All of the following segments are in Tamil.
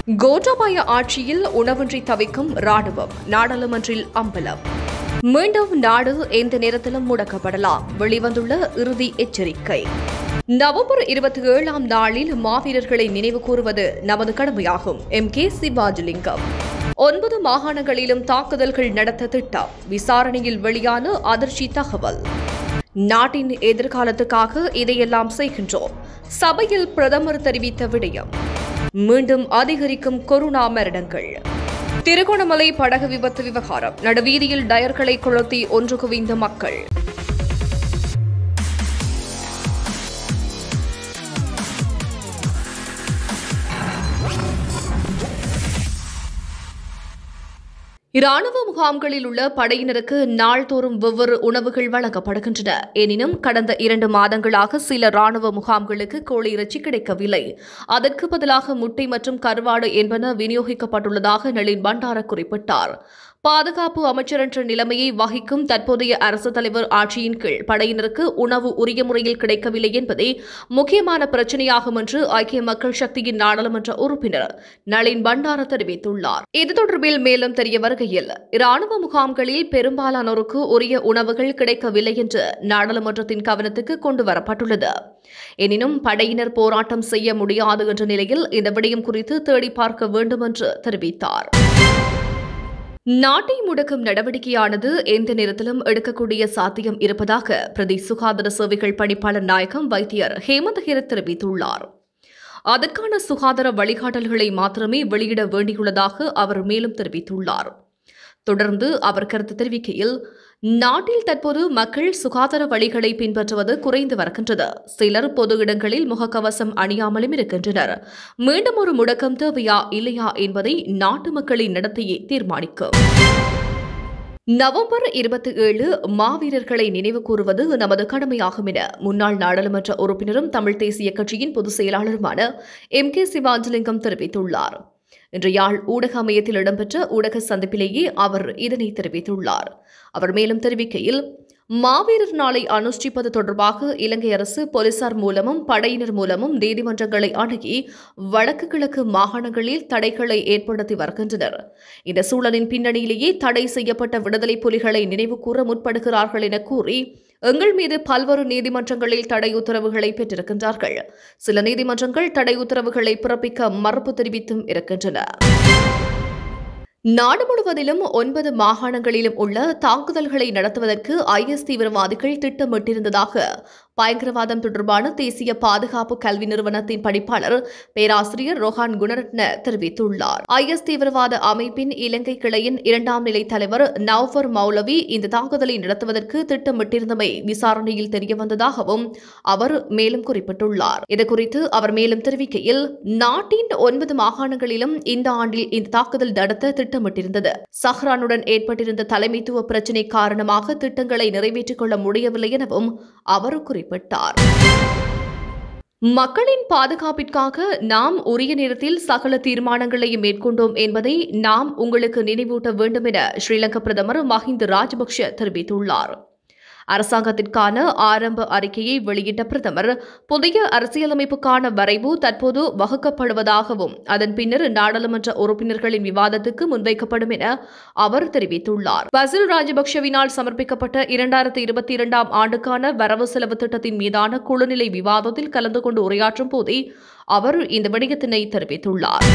கோட்டாபாய ஆட்சியில் உணவின்றி தவிக்கும் ராணுவம் நாடாளுமன்றில் அம்பலம் மீண்டும் நாடு எந்த நேரத்திலும் முடக்கப்படலாம் வெளிவந்துள்ள இறுதி எச்சரிக்கை நவம்பர் இருபத்தி ஏழாம் நாளில் மாவீரர்களை நினைவு கூறுவது நமது கடமையாகும் எம் கே சிவாஜிலிங்கம் ஒன்பது மாகாணங்களிலும் தாக்குதல்கள் நடத்த திட்டம் விசாரணையில் வெளியான அதிர்ச்சி தகவல் நாட்டின் எதிர்காலத்துக்காக இதையெல்லாம் செய்கின்றோம் சபையில் பிரதமர் தெரிவித்த விடயம் மீண்டும் அதிகரிக்கும் கொரோனா மரணங்கள் திருகோணமலை படகு விபத்து விவகாரம் நடுவீதியில் டயர்களை கொளுத்தி ஒன்று குவிந்த மக்கள் இராணுவ முகாம்களில் உள்ள படையினருக்கு நாள்தோறும் வெவ்வேறு உணவுகள் வழங்கப்படுகின்றன எனினும் கடந்த இரண்டு மாதங்களாக சில ராணுவ முகாம்களுக்கு கோழி இறைச்சி கிடைக்கவில்லை அதற்கு பதிலாக முட்டை மற்றும் கருவாடு என்பன விநியோகிக்கப்பட்டுள்ளதாக நளின் பண்டார குறிப்பிட்டார் பாதுகாப்பு அமைச்சர் என்ற நிலைமையை வகிக்கும் தற்போதைய அரசு தலைவர் ஆட்சியின் கீழ் படையினருக்கு உணவு உரிய முறையில் கிடைக்கவில்லை என்பதே முக்கியமான பிரச்சனையாகும் என்று ஐக்கிய மக்கள் சக்தியின் நாடாளுமன்ற உறுப்பினர் நளின் பண்டார தெரிவித்துள்ளார் இது தொடர்பில் மேலும் தெரிய வருகையில் இராணுவ முகாம்களில் பெரும்பாலானோருக்கு உரிய உணவுகள் கிடைக்கவில்லை என்று நாடாளுமன்றத்தின் கவனத்துக்கு கொண்டு வரப்பட்டுள்ளது எனினும் படையினர் போராட்டம் செய்ய முடியாது என்ற நிலையில் இந்த விடயம் குறித்து தேடி பார்க்க வேண்டும் என்று தெரிவித்தார் நாட்டை முடக்கும் நடவடிக்கையானது எந்த நேரத்திலும் எடுக்கக்கூடிய சாத்தியம் இருப்பதாக பிரதி சுகாதார சேவைகள் பணிப்பாளர் நாயகம் வைத்தியர் ஹேமந்த் ஹிரத் தெரிவித்துள்ளார் அதற்கான சுகாதார வழிகாட்டல்களை மாத்திரமே வெளியிட வேண்டியுள்ளதாக அவர் மேலும் தெரிவித்துள்ளார் தொடர்ந்து அவர் கருத்து தெரிவிக்கையில் நாட்டில் தற்போது மக்கள் சுகாதார வழிகளை பின்பற்றுவது குறைந்து வருகின்றது சிலர் பொது இடங்களில் முகக்கவசம் அணியாமலும் இருக்கின்றனர் மீண்டும் ஒரு முடக்கம் தேவையா இல்லையா என்பதை நாட்டு மக்களின் நடத்தையே தீர்மானிக்கும் நவம்பர் இருபத்தி ஏழு மாவீரர்களை நினைவு கூறுவது நமது கடமையாகும் என முன்னாள் நாடாளுமன்ற உறுப்பினரும் தமிழ் தேசிய கட்சியின் பொதுச் செயலாளருமான எம் கே சிவாஜிலிங்கம் தெரிவித்துள்ளார் இன்று யாழ் ஊடக அமையத்தில் இடம்பெற்ற ஊடக சந்திப்பிலேயே அவர் இதனை தெரிவித்துள்ளார் அவர் மேலும் தெரிவிக்கையில் மாவீரர் நாளை அனுஷ்டிப்பது தொடர்பாக இலங்கை அரசு போலீசார் மூலமும் படையினர் மூலமும் நீதிமன்றங்களை அணுகி வடக்கு கிழக்கு மாகாணங்களில் தடைகளை ஏற்படுத்தி வருகின்றனர் இந்த சூழலின் பின்னணியிலேயே தடை செய்யப்பட்ட விடுதலை புலிகளை நினைவு கூற முற்படுகிறார்கள் என கூறி எங்கள் மீது பல்வேறு நீதிமன்றங்களில் தடை உத்தரவுகளை பெற்றிருக்கின்றார்கள் சில நீதிமன்றங்கள் தடை உத்தரவுகளை பிறப்பிக்க மறுப்பு தெரிவித்தும் இருக்கின்றன நாடு முழுவதிலும் ஒன்பது மாகாணங்களிலும் உள்ள தாக்குதல்களை நடத்துவதற்கு ஐஎஸ் தீவிரவாதிகள் திட்டமிட்டிருந்ததாக பயங்கரவாதம் தொடர்பான தேசிய பாதுகாப்பு கல்வி நிறுவனத்தின் படிப்பாளர் பேராசிரியர் ரோஹான் குணரட்ன தெரிவித்துள்ளார் ஐஎஸ் தீவிரவாத அமைப்பின் இலங்கை கிளையின் இரண்டாம் நிலை தலைவர் நவ்வர் மௌலவி இந்த தாக்குதலை நடத்துவதற்கு திட்டமிட்டிருந்தமை விசாரணையில் தெரியவந்ததாகவும் அவர் மேலும் குறிப்பிட்டுள்ளார் இதுகுறித்து அவர் மேலும் தெரிவிக்கையில் நாட்டின் ஒன்பது மாகாணங்களிலும் இந்த ஆண்டில் இந்த தாக்குதல் நடத்த திட்டமிட்டிருந்தது சஹ்ரானுடன் ஏற்பட்டிருந்த தலைமைத்துவ பிரச்சினை காரணமாக திட்டங்களை நிறைவேற்றிக் கொள்ள முடியவில்லை எனவும் அவர் குறிப்பிட்டார் மக்களின் பாதுகாப்பிற்காக நாம் உரிய நேரத்தில் சகல தீர்மானங்களையும் மேற்கொண்டோம் என்பதை நாம் உங்களுக்கு நினைவூட்ட வேண்டும் என ஸ்ரீலங்கா பிரதமர் மஹிந்த ராஜபக்ஷ தெரிவித்துள்ளார் அரசாங்கத்திற்கான ஆரம்ப அறிக்கையை வெளியிட்ட பிரதமர் புதிய அரசியலமைப்புக்கான வரைவு தற்போது வகுக்கப்படுவதாகவும் அதன் பின்னர் நாடாளுமன்ற உறுப்பினர்களின் விவாதத்துக்கு முன்வைக்கப்படும் என அவர் தெரிவித்துள்ளார் பசில் ராஜபக்ஷவினால் சமர்ப்பிக்கப்பட்ட இரண்டாயிரத்தி இருபத்தி இரண்டாம் ஆண்டுக்கான வரவு செலவு திட்டத்தின் மீதான குழுநிலை விவாதத்தில் கலந்து கொண்டு உரையாற்றும் போதே அவர் இந்த விடயத்தினை தெரிவித்துள்ளார்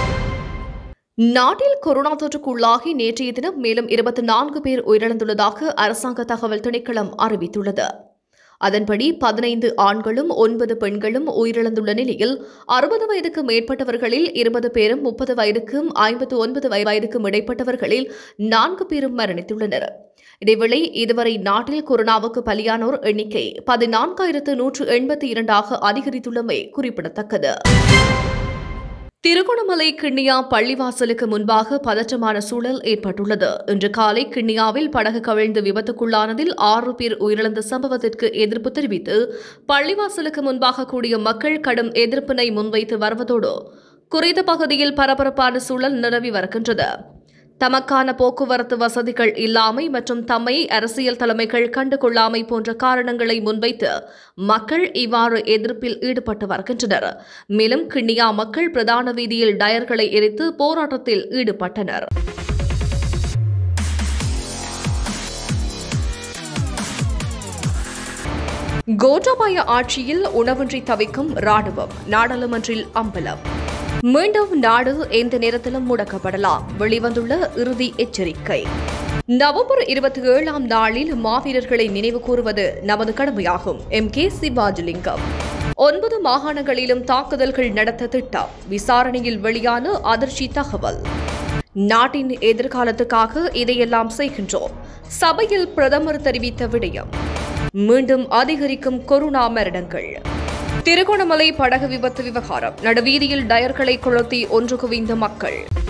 நாட்டில் கொரோனா தொற்றுக்குள்ளாகி நேற்றைய தினம் மேலும் இருபத்தி நான்கு பேர் உயிரிழந்துள்ளதாக அரசாங்க தகவல் திணைக்களம் அறிவித்துள்ளது அதன்படி பதினைந்து ஆண்களும் ஒன்பது பெண்களும் உயிரிழந்துள்ள நிலையில் அறுபது வயதுக்கு மேற்பட்டவர்களில் இருபது பேரும் முப்பது வயதுக்கும் ஐம்பத்து ஒன்பது வயதுக்கும் இடைப்பட்டவர்களில் நான்கு பேரும் மரணித்துள்ளனர் இதேவேளை இதுவரை நாட்டில் கொரோனாவுக்கு பலியானோர் எண்ணிக்கை பதினான்காயிரத்து நூற்று எண்பத்தி இரண்டாக அதிகரித்துள்ளமை குறிப்பிடத்தக்கது திருகோணமலை கிண்ணியா பள்ளிவாசலுக்கு முன்பாக பதற்றமான சூழல் ஏற்பட்டுள்ளது இன்று காலை கிண்ணியாவில் படகு கவிழ்ந்து விபத்துக்குள்ளானதில் ஆறு பேர் உயிரிழந்த சம்பவத்திற்கு எதிர்ப்பு தெரிவித்து பள்ளிவாசலுக்கு முன்பாக கூடிய மக்கள் கடும் எதிர்ப்பினை முன்வைத்து வருவதோடு குறித்த பகுதியில் பரபரப்பான சூழல் நிலவி வருகின்றது தமக்கான போக்குவரத்து வசதிகள் இல்லாமை மற்றும் தம்மை அரசியல் தலைமைகள் கண்டுகொள்ளாமை போன்ற காரணங்களை முன்வைத்து மக்கள் இவ்வாறு எதிர்ப்பில் ஈடுபட்டு வருகின்றனர் மேலும் கிண்ணியா மக்கள் பிரதான வீதியில் டயர்களை எரித்து போராட்டத்தில் ஈடுபட்டனர் கோட்டாபாய ஆட்சியில் உணவின்றி தவிக்கும் ராணுவம் நாடாளுமன்றில் அம்பலம் மீண்டும் நாடு எந்த நேரத்திலும் முடக்கப்படலாம் வெளிவந்துள்ள இறுதி எச்சரிக்கை நவம்பர் இருபத்தி ஏழாம் நாளில் மாவீரர்களை நினைவு கூறுவது நமது கடமையாகும் எம் கே சிவாஜிலிங்கம் ஒன்பது மாகாணங்களிலும் தாக்குதல்கள் நடத்த திட்டம் விசாரணையில் வெளியான அதிர்ச்சி தகவல் நாட்டின் எதிர்காலத்துக்காக இதையெல்லாம் செய்கின்றோம் சபையில் பிரதமர் தெரிவித்த விடயம் மீண்டும் அதிகரிக்கும் கொரோனா மரணங்கள் திருகோணமலை படகு விபத்து விவகாரம் நடுவீதியில் டயர்களை கொளுத்தி ஒன்று குவிந்த மக்கள்